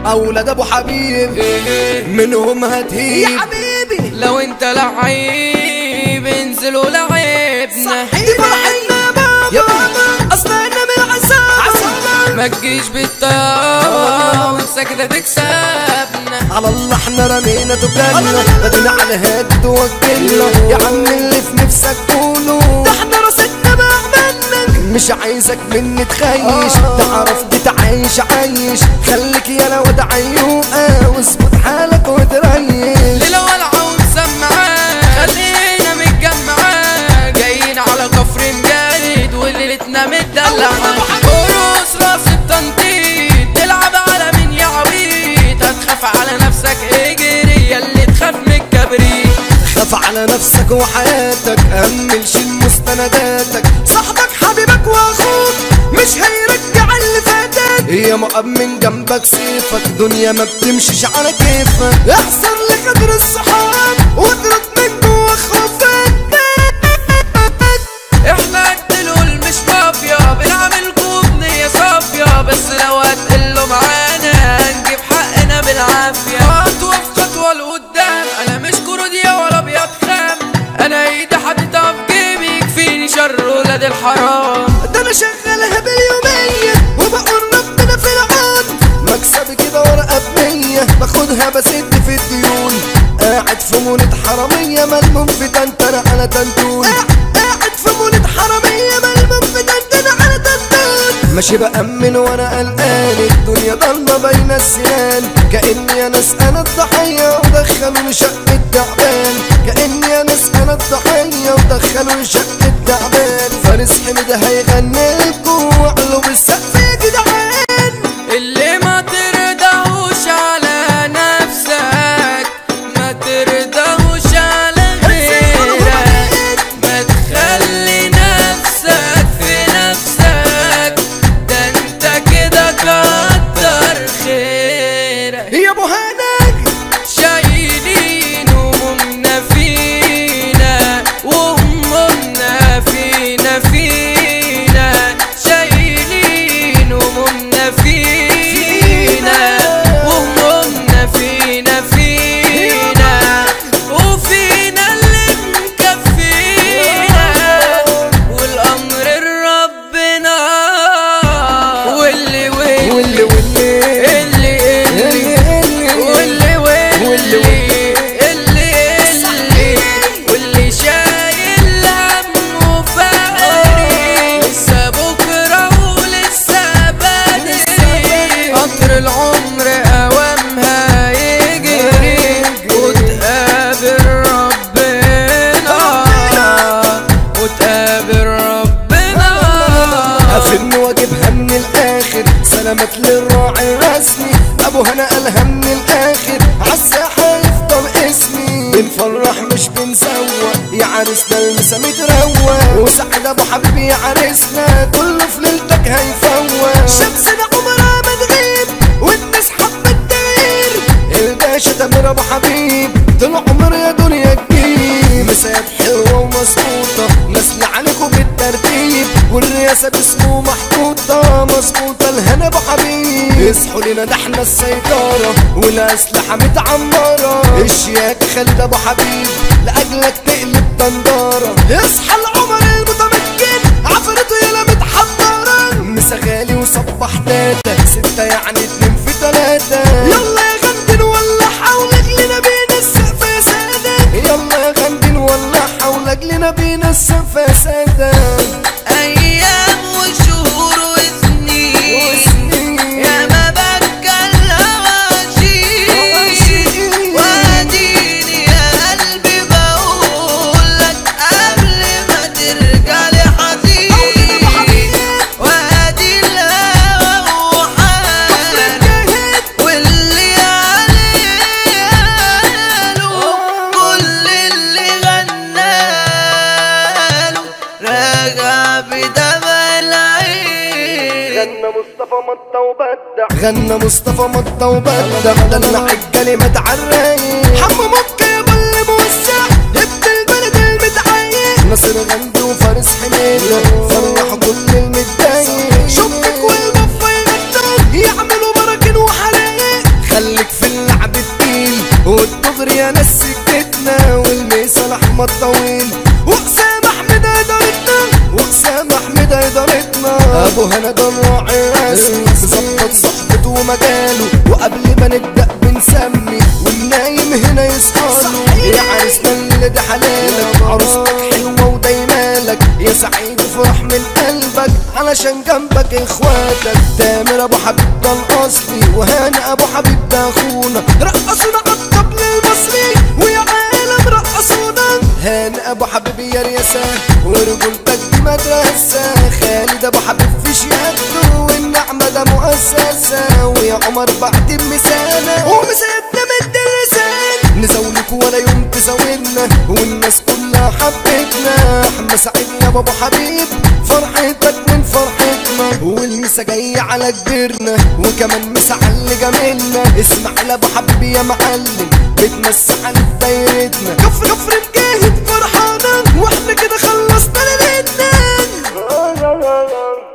اولاد ابو حبيب منهم هتهيب يا حبيبي لو انت لعيب انزل ولعبنا دي فرحتنا يا بابا اصلنا من العصابة ما تجيش بالطيارة والسكتة تكسبنا على الله احنا رمينا تجارنا بدنا على هاد وكلنا يا عم اللي في نفسك قوله ده احنا راستنا بعملنا مش عايزك مني تخيش تعرف تتعايش عايش خليك يا لو واد عيوقة واظبط حالك وتريش ليلة ولعة ومسمعة خلينا متجمعة جايين على كفر مجاهد وليلتنا متدلعة قروس راس التنطيط تلعب على مين يا عويط هتخاف على نفسك اجري ياللي تخاف من الكبريت خاف على نفسك وحياتك أمل شيل مستنداتك صاحبك حبيبك واخوك مش هيرجع اللي فاتك يا مؤمن جنبك سيفك دنيا ما بتمشيش على كيفك احسن لقدر الصحاب واطرد من جوا خوفك احنا الدلول مش مافيا بنعملكوا بنية صافية بس لو هتقلوا معانا هنجيب حقنا بالعافية خطوة في خطوة لقدام انا مش كروديا ولا ابيض خام انا ايدي حاططها في جيبي يكفيني شر ولاد الحرام ده انا شغالها باليومية وبقول ربنا في العون مكسبي كده ورقة بمية باخدها بسد في الديون قاعد في مولد حرامية ملموم في تنتنة أنا تنتون قاعد في مولد حرامية ملموم في دندنة على دندن ماشي بأمن وأنا قلقان الدنيا ضلمة بين السنان كأني يا ناس أنا الضحية ودخلوني شقة التعبان كأني يا ناس أنا الضحية ودخلوني شقة التعبان فارس حمد هيغني لكم وعلو بالسقف يا جدعان اللي ما ترضاهوش على نفسك ما ترضاهوش على غيرك ما تخلي نفسك في نفسك ده انت كده كتر خيرك يا ابو هانك شايلين همومنا فينا وهمومنا فينا فينا شايلين همومنا فينا وهمومنا فينا فينا وفينا اللي مكفينا والامر لربنا واللي واللي واللي واللي اللي اللي واللي واللي اللي اللي واللي شايل هم وفقري لسه بكره ولسه بدري قطر العمر اوامها يجري وتقابل ربنا وتقابل ربنا افن واجيبها من الاخر سلامات للراعي الرسمي ابو هنا قالها من الاخر عالساحه يفضل اسمي بنفرح مش بنسوى يا عرسنا المسا متروى وسعد ابو حبيبي يا عرسنا كله في ليلتك هيفوى شمسنا عمرها ما تغيب والناس حبت تغير الباشا تامر ابو حبيب طول عمر يا دنيا كبير مسات حلوه ومظبوطه نسل عليكم بالترتيب والرئاسه باسمه محطوطه مظبوطه الهنا ابو حبيب اصحوا لنا ده احنا السيطره والاسلحه متعمره الشياك خالد ابو حبيب لاجلك تقلب دنداره اصحى العمر المتمكن عفرته يلا متحضرة مسا غالي وصبح تاتا ستة يعني اتنين في تلاتة يلا يا غندن ولا حولك لنا بين السقف يا سادة يلا يا غندين والله حولك لنا بينا السفة سادة ايام وشهور وسنين يا ما بتكلم واديني يا قلبي بقولك قبل ما ترجع لي حزين وادي الهوى وحال واللي عليه كل اللي غناله راجع بدمع العين غنى مصطفى مطة وبدع غنى مصطفى مطة وبدع دلع الكلمات عالرايق حمو مكة يا بل موسع ابن البلد المتعايق ناصر غندي وفارس حميدة فرحوا كل المتضايق شبك والبفة يغطوا يعملوا براكن وحرايق يا ناس سكتنا والميسال احمد طويل واسام احمد ادارتنا واسام احمد ادارتنا ابو هنا ده الراعي الرسمي مظبط صحبته ومجاله وقبل ما نبدا بنسمي والنايم هنا يصحاله يا عريسنا اللي ده حلالك عروستك حلوه ودايما لك يا سعيد افرح من قلبك علشان جنبك اخواتك تامر ابو حبيب ده الاصلي وهاني ابو حبيب ده اخونا رقصونا عالطبل المصري ويا عالم رقصونا هاني ابو حبيب يا رياسة ورجولتك دي مدرسة خالد ابو حبيب في شهادته والنعمة ده مؤسسة ويا عمر بعد مثالة ومسيرتنا مدرسان نزولك ولا يوم تزاولنا والناس كلها حبتنا احنا سعيد يا بابا حبيب فرحتك من فرحتنا والمسا جاي على كبرنا وكمان مسا على اللي جميلنا اسمع ابو حبيب يا معلم بتمسح على دايرتنا كفر كفر